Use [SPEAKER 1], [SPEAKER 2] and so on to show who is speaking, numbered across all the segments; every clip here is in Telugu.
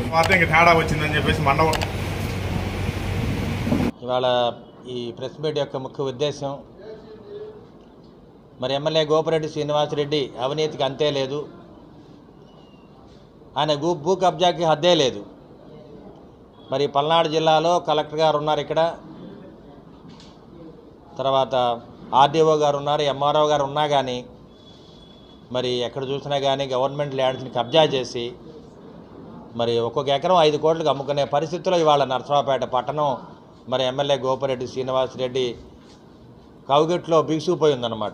[SPEAKER 1] వార్త ఇంక తేడా వచ్చిందని చెప్పేసి మండవం
[SPEAKER 2] ఇవాళ ఈ ప్రెస్ మీట్ యొక్క ముఖ్య ఉద్దేశం మరి ఎమ్మెల్యే గోపిరెడ్డి శ్రీనివాసరెడ్డి అవినీతికి అంతే లేదు ఆయన భూ భూ కబ్జాకి హద్దే లేదు మరి పల్నాడు జిల్లాలో కలెక్టర్ గారు ఉన్నారు ఇక్కడ తర్వాత ఆర్డీఓ గారు ఉన్నారు ఎంఆర్ఓ గారు ఉన్నా కానీ మరి ఎక్కడ చూసినా కానీ గవర్నమెంట్ ల్యాండ్స్ని కబ్జా చేసి మరి ఒక్కొక్క ఎకరం ఐదు కోట్లకు అమ్ముకునే పరిస్థితిలో ఇవాళ నరసరావుపేట పట్టణం మరి ఎమ్మెల్యే గోపిరెడ్డి శ్రీనివాసరెడ్డి కౌగిట్లో బిగుసుకుపోయి ఉందన్నమాట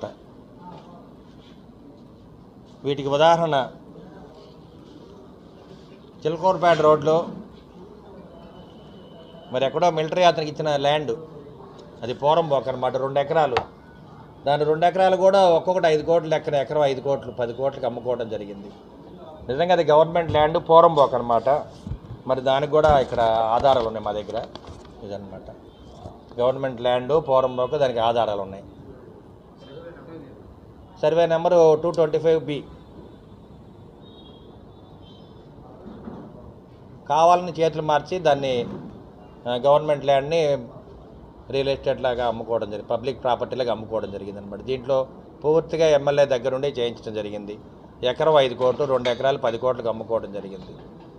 [SPEAKER 2] వీటికి ఉదాహరణ చిలకూరుపేట రోడ్లో మరి ఎక్కడో మిలిటరీ అతనికి ఇచ్చిన ల్యాండ్ అది పోరం పోక అనమాట రెండు ఎకరాలు దాని రెండు ఎకరాలు కూడా ఒక్కొక్కటి ఐదు కోట్లు ఎక్కడ ఎకరం ఐదు కోట్లు పది కోట్లకి అమ్ముకోవడం జరిగింది నిజంగా అది గవర్నమెంట్ ల్యాండ్ పోరం పోక అనమాట మరి దానికి కూడా ఇక్కడ ఆధారాలు ఉన్నాయి మా దగ్గర ఇదన్నమాట గవర్నమెంట్ ల్యాండ్ పోరం పోక దానికి ఆధారాలు ఉన్నాయి survey number two twenty five B కావాలని చేతులు మార్చి దాన్ని ఆ, గవర్నమెంట్ ల్యాండ్ని రియల్ ఎస్టేట్ లాగా అమ్ముకోవడం జరిగింది పబ్లిక్ ప్రాపర్టీలాగా అమ్ముకోవడం జరిగింది అనమాట దీంట్లో పూర్తిగా ఎమ్మెల్యే దగ్గరుండి చేయించడం జరిగింది ఎకరం ఐదు కోట్లు రెండు ఎకరాలు పది కోట్లకు అమ్ముకోవడం జరిగింది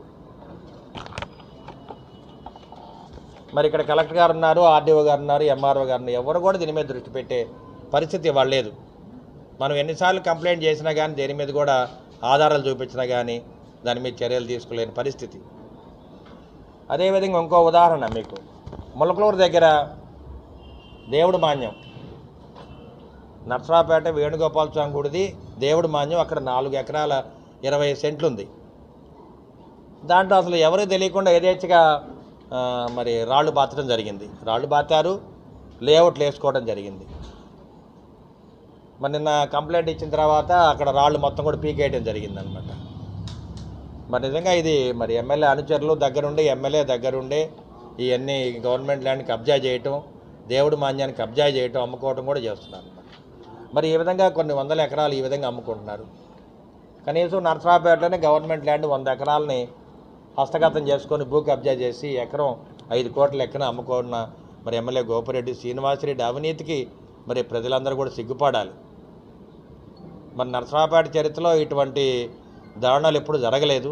[SPEAKER 2] మరి ఇక్కడ కలెక్టర్ గారు ఉన్నారు ఆర్డీఓ గారు ఉన్నారు ఎంఆర్ఓ గారు ఉన్నారు ఎవరు కూడా దీని మీద దృష్టి పెట్టే పరిస్థితి ఇవాళ లేదు మనం ఎన్నిసార్లు కంప్లైంట్ చేసినా కానీ దేని మీద కూడా ఆధారాలు చూపించినా కానీ దాని మీద చర్యలు తీసుకోలేని పరిస్థితి అదేవిధంగా ఇంకో ఉదాహరణ మీకు ములకలూరు దగ్గర దేవుడు మాన్యం నర్సరాపేట వేణుగోపాల స్వామి గుడిది దేవుడు మాన్యం అక్కడ నాలుగు ఎకరాల ఇరవై సెంట్లు ఉంది దాంట్లో అసలు ఎవరికి తెలియకుండా యథేచ్ఛగా ఆ, మరి రాళ్ళు బాతడం జరిగింది రాళ్ళు బాతారు లేఅవుట్లు వేసుకోవడం జరిగింది మరి నిన్న కంప్లైంట్ ఇచ్చిన తర్వాత అక్కడ రాళ్ళు మొత్తం కూడా పీకేయడం జరిగింది అనమాట మరి నిజంగా ఇది మరి ఎమ్మెల్యే అనుచరులు దగ్గరుండి ఎమ్మెల్యే దగ్గరుండే ఇవన్నీ గవర్నమెంట్ ల్యాండ్ కబ్జా చేయటం దేవుడు మాన్యాన్ని కబ్జా చేయటం అమ్ముకోవటం కూడా చేస్తున్నారు అన్నమాట మరి ఈ విధంగా కొన్ని వందల ఎకరాలు ఈ విధంగా అమ్ముకుంటున్నారు కనీసం నర్సరాపేటలోనే గవర్నమెంట్ ల్యాండ్ వంద ఎకరాలని హస్తగతం చేసుకొని భూ కబ్జా చేసి ఎకరం ఐదు కోట్ల ఎక్కన అమ్ముకున్న మరి ఎమ్మెల్యే గోపిరెడ్డి శ్రీనివాసరెడ్డి అవినీతికి మరి ప్రజలందరూ కూడా సిగ్గుపడాలి మరి నరసరావుపేట చరిత్రలో ఇటువంటి దారుణాలు ఎప్పుడు జరగలేదు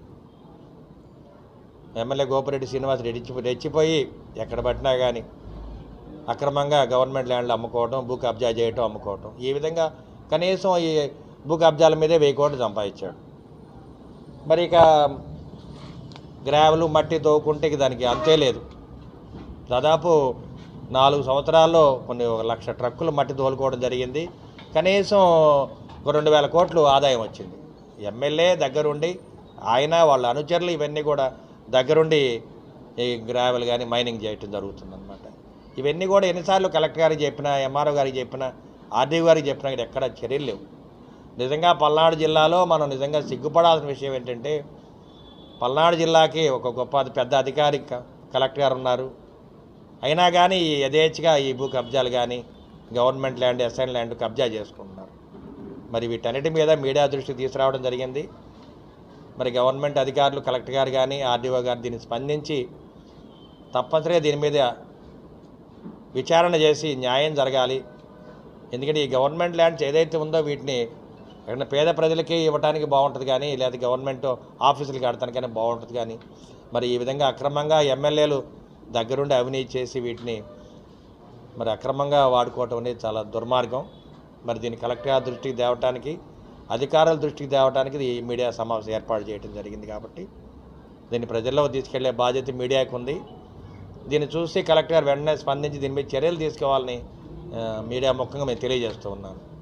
[SPEAKER 2] ఎమ్మెల్యే గోపిరెడ్డి శ్రీనివాస్ రెడ్డి రెచ్చిపోయి ఎక్కడ పట్టినా కానీ అక్రమంగా గవర్నమెంట్ ల్యాండ్లు అమ్ముకోవటం భూ కబ్జా చేయటం అమ్ముకోవటం ఈ విధంగా కనీసం ఈ భూ కబ్జాల మీదే వెయ్యి కోట్లు సంపాదించాడు మరి ఇక గ్రావెలు మట్టి తవ్వుకుంటే ఇక దానికి అంతే లేదు దాదాపు నాలుగు సంవత్సరాల్లో కొన్ని ఒక లక్ష ట్రక్కులు మట్టి తోలుకోవడం జరిగింది కనీసం ఒక రెండు వేల కోట్లు ఆదాయం వచ్చింది ఎమ్మెల్యే దగ్గరుండి ఆయన వాళ్ళ అనుచరులు ఇవన్నీ కూడా దగ్గరుండి ఈ గ్రావెల్ కానీ మైనింగ్ చేయటం జరుగుతుందన్నమాట ఇవన్నీ కూడా ఎన్నిసార్లు కలెక్టర్ గారికి చెప్పినా ఎంఆర్ఓ గారికి చెప్పినా ఆర్డీఓ గారికి చెప్పినా ఇక్కడ ఎక్కడ చర్యలు లేవు నిజంగా పల్నాడు జిల్లాలో మనం నిజంగా సిగ్గుపడాల్సిన విషయం ఏంటంటే పల్నాడు జిల్లాకి ఒక గొప్ప అతి పెద్ద అధికారి క- కలెక్టర్ గారు ఉన్నారు అయినా కానీ ఈ యథేచ్ఛగా ఈ భూ కబ్జాలు కానీ గవర్నమెంట్ ల్యాండ్ ఎస్ఐన్ ల్యాండ్ కబ్జా చేసుకుంటున్నారు మరి వీటన్నిటి మీద మీడియా దృష్టికి తీసుకురావడం జరిగింది మరి గవర్నమెంట్ అధికారులు కలెక్టర్ గారు కానీ ఆర్డీఓ గారు దీన్ని స్పందించి తప్పనిసరిగా దీని మీద విచారణ చేసి న్యాయం జరగాలి ఎందుకంటే ఈ గవర్నమెంట్ ల్యాండ్స్ ఏదైతే ఉందో వీటిని ఎక్కడ పేద ప్రజలకి ఇవ్వడానికి బాగుంటుంది కానీ లేదా గవర్నమెంట్ ఆఫీసులకి ఆడటానికైనా బాగుంటుంది కానీ మరి ఈ విధంగా అక్రమంగా ఎమ్మెల్యేలు దగ్గరుండి అవినీతి చేసి వీటిని మరి అక్రమంగా వాడుకోవటం అనేది చాలా దుర్మార్గం మరి దీన్ని కలెక్టర్ గారి దృష్టికి తేవటానికి అధికారుల దృష్టికి తేవటానికి ఈ మీడియా సమావేశం ఏర్పాటు చేయడం జరిగింది కాబట్టి దీన్ని ప్రజల్లో తీసుకెళ్లే బాధ్యత మీడియాకు ఉంది దీన్ని చూసి కలెక్టర్ గారు వెంటనే స్పందించి దీని మీద చర్యలు తీసుకోవాలని ఆ, మీడియా ముఖంగా మేము తెలియజేస్తూ ఉన్నాను